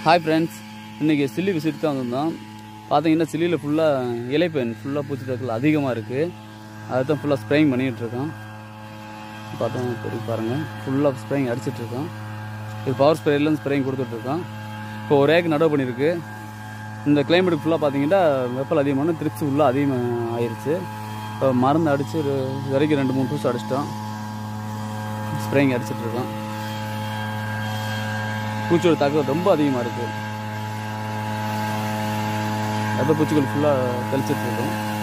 hi friends இன்றைக்கி சில்லி visit தான் வந்திருந்தோம் பார்த்தீங்கன்னா சில்லியில் ஃபுல்லாக இலைப்பெண் ஃபுல்லாக பூச்சி தாக்கல் அதிகமாக இருக்குது அதை தான் ஃபுல்லாக ஸ்ப்ரேயிங் பண்ணிகிட்டு இருக்கோம் பார்த்தோம் தெரியும் பாருங்கள் ஃபுல்லாக ஸ்ப்ரேயிங் அடிச்சிட்ருக்கோம் இது பவர் ஸ்ப்ரேயர்லேருந்து ஸ்ப்ரேயிங் கொடுத்துட்ருக்கோம் இப்போ ஒரு ஏக்கு நடவு பண்ணியிருக்கு இந்த கிளைமேட் ஃபுல்லாக பார்த்தீங்கன்னா வெப்பல் அதிகமான திருச்சி ஃபுல்லாக அதிகமாக ஆயிடுச்சு இப்போ மருந்து அடித்து ஒரு இது வரைக்கும் ரெண்டு மூணு டூஸ் அடிச்சிட்டோம் ஸ்ப்ரேயிங் அடிச்சிட்ருக்கோம் பூச்சியோட தாக்கம் ரொம்ப அதிகமாக இருக்குது வெப்ப பூச்சிகள் ஃபுல்லாக தெளிச்சிட்டு இருக்கோம்